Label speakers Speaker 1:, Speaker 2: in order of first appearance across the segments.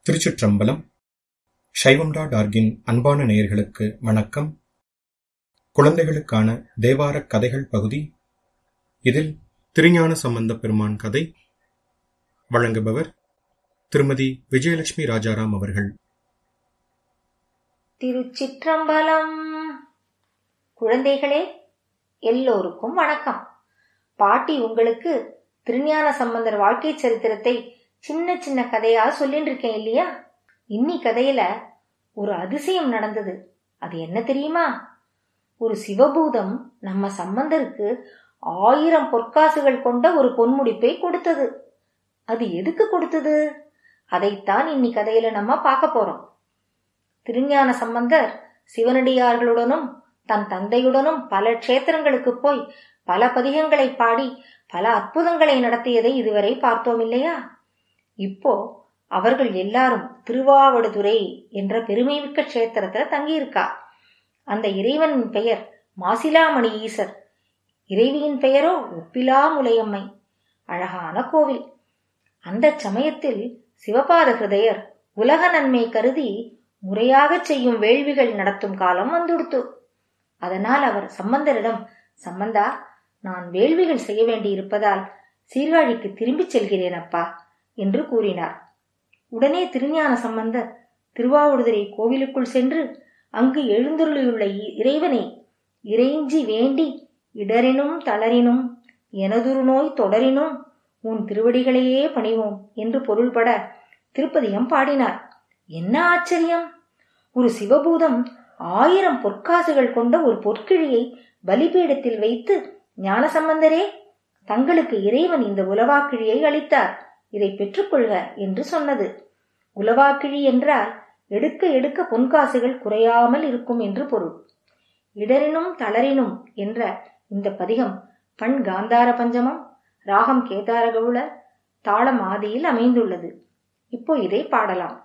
Speaker 1: திருச்சிற்றம்பலம் சைவம்டா டார்கின் அன்பான நேயர்களுக்கு வணக்கம் குழந்தைகளுக்கான தேவாரக் கதைகள் பகுதி இதில் திருஞான சம்பந்த பெருமான் கதை வழங்குபவர் திருமதி விஜயலட்சுமி ராஜாராம் அவர்கள்
Speaker 2: திருச்சிற்றம்பலம் குழந்தைகளே எல்லோருக்கும் வணக்கம் பாட்டி உங்களுக்கு திருஞான சம்பந்தர் வாழ்க்கை சரித்திரத்தை சின்ன சின்ன கதையா சொல்லிட்டு இருக்கேன் இல்லையா இன்னி கதையில ஒரு அதிசயம் நடந்தது அது என்ன தெரியுமா ஒரு சிவபூதம் நம்ம சம்பந்தருக்கு ஆயிரம் பொற்காசுகள் கொண்ட ஒரு பொன்முடிப்பை கொடுத்தது அது எதுக்கு கொடுத்தது அதைத்தான் இன்னி கதையில நம்ம பார்க்க போறோம் திருஞான சம்பந்தர் சிவனடியார்களுடனும் தன் தந்தையுடனும் பல க்ஷேத்திரங்களுக்கு போய் பல பதிகங்களை பாடி பல அற்புதங்களை நடத்தியதை இதுவரை பார்த்தோம் இல்லையா இப்போ அவர்கள் எல்லாரும் திருவாவடுதுறை என்ற பெருமைமிக்க க்ஷேத்திரத்துல தங்கியிருக்கா அந்த இறைவனின் பெயர் மாசிலாமணி ஈசர் இறைவியின் பெயரோ ஒப்பிலா முலையம்மை அழகான கோவில் அந்த சமயத்தில் சிவபாத ஹிருதயர் உலக நன்மை கருதி முறையாகச் செய்யும் வேள்விகள் நடத்தும் காலம் வந்துடுத்து அதனால் அவர் சம்பந்தரிடம் சம்பந்தா நான் வேள்விகள் செய்ய வேண்டியிருப்பதால் சீர்காழிக்கு திரும்பிச் செல்கிறேன் அப்பா என்று கூறினார் உடனே திருஞான சம்பந்தர் திருவாவூடுதுறை கோவிலுக்குள் சென்று அங்கு எழுந்துருளியுள்ள இறைவனை இறைஞ்சி வேண்டி இடரினும் தளரினும் எனதுரு நோய் தொடரினும் உன் திருவடிகளையே பணிவோம் என்று பொருள்பட திருப்பதியம் பாடினார் என்ன ஆச்சரியம் ஒரு சிவபூதம் ஆயிரம் பொற்காசுகள் கொண்ட ஒரு பொற்கிழியை பலிபீடத்தில் வைத்து ஞானசம்பந்தரே தங்களுக்கு இறைவன் இந்த உலவாக்கிழியை அளித்தார் இதை பெற்றுக்கொள்க என்று சொன்னது உலவாக்கிழி என்றால் எடுக்க எடுக்க பொன்காசுகள் குறையாமல் இருக்கும் என்று பொருள் இடரினும் தளரினும் என்ற இந்த பதிகம் பண் காந்தார பஞ்சமம் ராகம் கேதார கவுள தாளம் ஆதியில் அமைந்துள்ளது இப்போ இதை பாடலாம்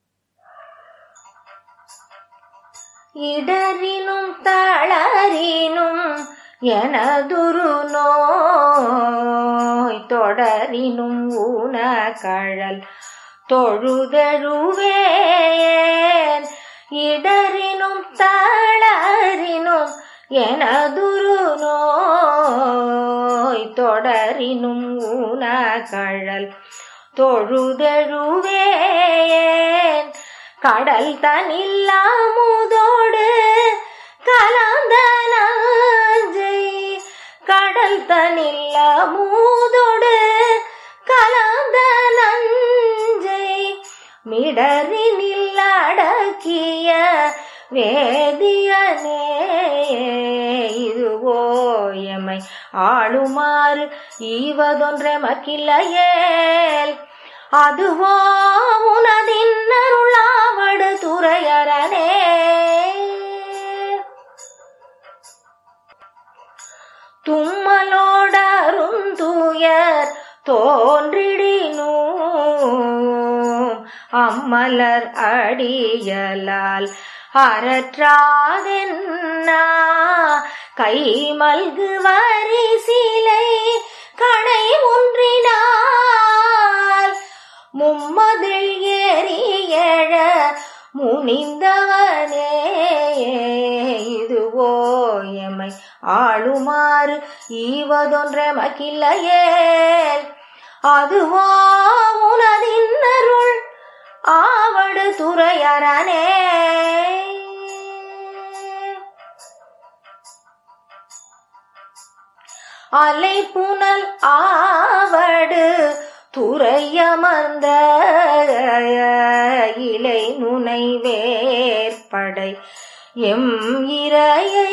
Speaker 2: இடரினும் தளரினும் எனதுரு நோய் தொடரினும் ஊன கழல் தொழுதழுவேன் இடரினும் தளரினும் எனதுரு நோய் தொடரினும் ஊன கழல் தொழுதழுவேன் கடல் தனில்லாமுதோடு கலந்த நஞ்சை கடல் தனில்லாமுதோடு கலந்த நஞ்சை மிடரினில் அடக்கிய வேதியனே இதுவோ எமை ஆளுமாறு ஈவதொன்றெமக்கில்லையேல் அதுவோ உனதின் அருளாவடு துறையரனே தும்மலோடருந்துயர் தோன்றிடினூ அம்மலர் அடியலால் அறற்றாதென்னா கை மல்கு வரி சிலை கடை ஒன்றினால் மும்மதில் ஏறியழ முனிந்தவனே இதுவோ எமை ஆளுமாறு ஈவதொன்றெமக்கில்லையேல் அதுவோ உனதின் அருள் ஆவடு துறையரனே அலை புனல் ஆவடு துறையமர்ந்த இலை நுனை வேற்படை எம் இரையை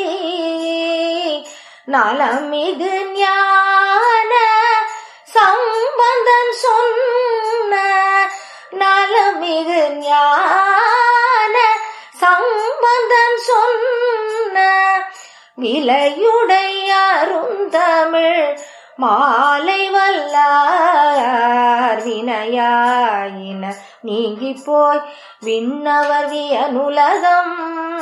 Speaker 2: நலமிகு ஞான சம்பந்தன் சொன்ன நலமிகு ஞான சம்பந்தன் சொன்ன விலையுடைய அருந்தமிழ் மாலை வல்லார் வினையாயின நீங்கி போய் விண்ணவர் வியனுலகம்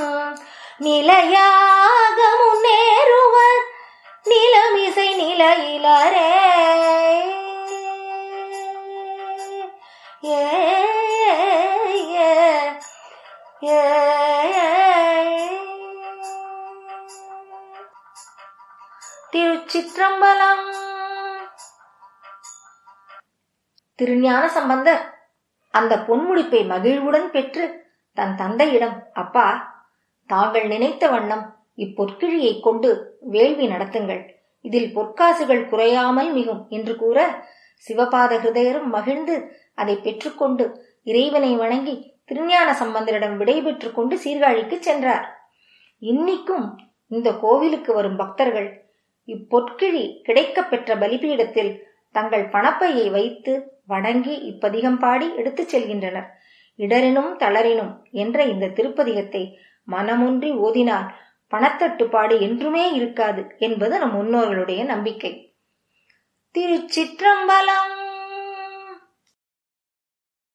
Speaker 2: நிலையாக முன்னேறுவர் நிலமிசை நிலையிலரே ஏ திருச்சிற்றம்பலம் திருஞான சம்பந்தர் அந்த பொன்முடிப்பை மகிழ்வுடன் பெற்று தன் தந்தையிடம் அப்பா தாங்கள் நினைத்த வண்ணம் இப்பொற்கிழியை கொண்டு வேள்வி நடத்துங்கள் இதில் பொற்காசுகள் குறையாமல் மிகும் என்று கூற சிவபாத ஹிருதயரும் மகிழ்ந்து அதை பெற்றுக்கொண்டு இறைவனை வணங்கி திருஞான சம்பந்தரிடம் விடை பெற்றுக் கொண்டு சீர்காழிக்கு சென்றார் இன்னிக்கும் இந்த கோவிலுக்கு வரும் பக்தர்கள் இப்பொற்கிழி கிடைக்கப் பெற்ற பலிபீடத்தில் தங்கள் பணப்பையை வைத்து வணங்கி இப்பதிகம் பாடி எடுத்துச் செல்கின்றனர் இடரினும் தளரினும் என்ற இந்த திருப்பதிகத்தை மனமொன்றி ஓதினால் பணத்தட்டுப்பாடு என்றுமே இருக்காது என்பது நம் முன்னோர்களுடைய நம்பிக்கை திருச்சிற்றம்பலம்